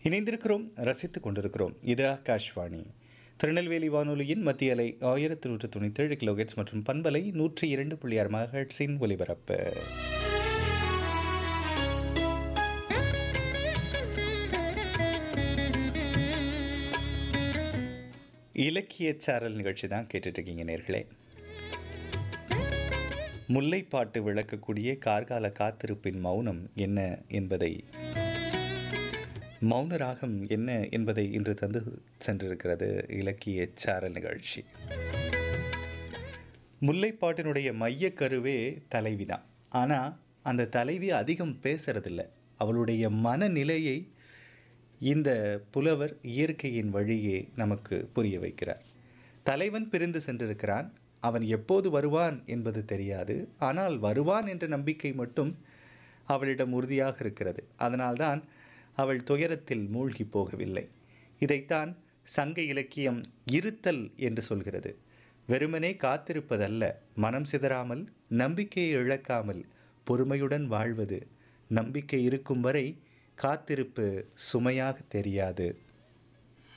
இணைந்திருக்கிறோம் ரசித்துக் கொண்டிருக்கிறோம் இது ஆகாஷ்வாணி திருநெல்வேலி வானொலியின் மத்திய அலை ஆயிரத்தி நூற்று தொண்ணூற்றேழு கிலோஹெட்ஸ் மற்றும் பண்பலை நூற்றி இரண்டு புள்ளி ஆறு மகட்ஸின் ஒலிபரப்பு இலக்கிய சாரல் நிகழ்ச்சி தான் கேட்டுட்டு இருக்கீங்க நேர்களே முல்லைப்பாட்டு விளக்கக்கூடிய கார்கால காத்திருப்பின் மௌனம் என்ன என்பதை மௌன ராகம் என்ன என்பதை இன்று தந்து சென்றிருக்கிறது இலக்கிய சாரல் நிகழ்ச்சி முல்லைப்பாட்டினுடைய மையக்கருவே தலைவி தான் ஆனால் அந்த தலைவி அதிகம் பேசுறதில்ல அவளுடைய மனநிலையை இந்த புலவர் இயற்கையின் வழியே நமக்கு புரிய வைக்கிறார் தலைவன் பிரிந்து சென்றிருக்கிறான் அவன் எப்போது வருவான் என்பது தெரியாது ஆனால் வருவான் என்ற நம்பிக்கை மட்டும் அவளிடம் உறுதியாக இருக்கிறது அதனால்தான் அவள் துயரத்தில் மூழ்கி போகவில்லை இதைத்தான் சங்க இலக்கியம் இருத்தல் என்று சொல்கிறது வெறுமனே காத்திருப்பதல்ல மனம் சிதறாமல் நம்பிக்கையை இழக்காமல் பொறுமையுடன் வாழ்வது நம்பிக்கை இருக்கும் வரை காத்திருப்பு சுமையாக தெரியாது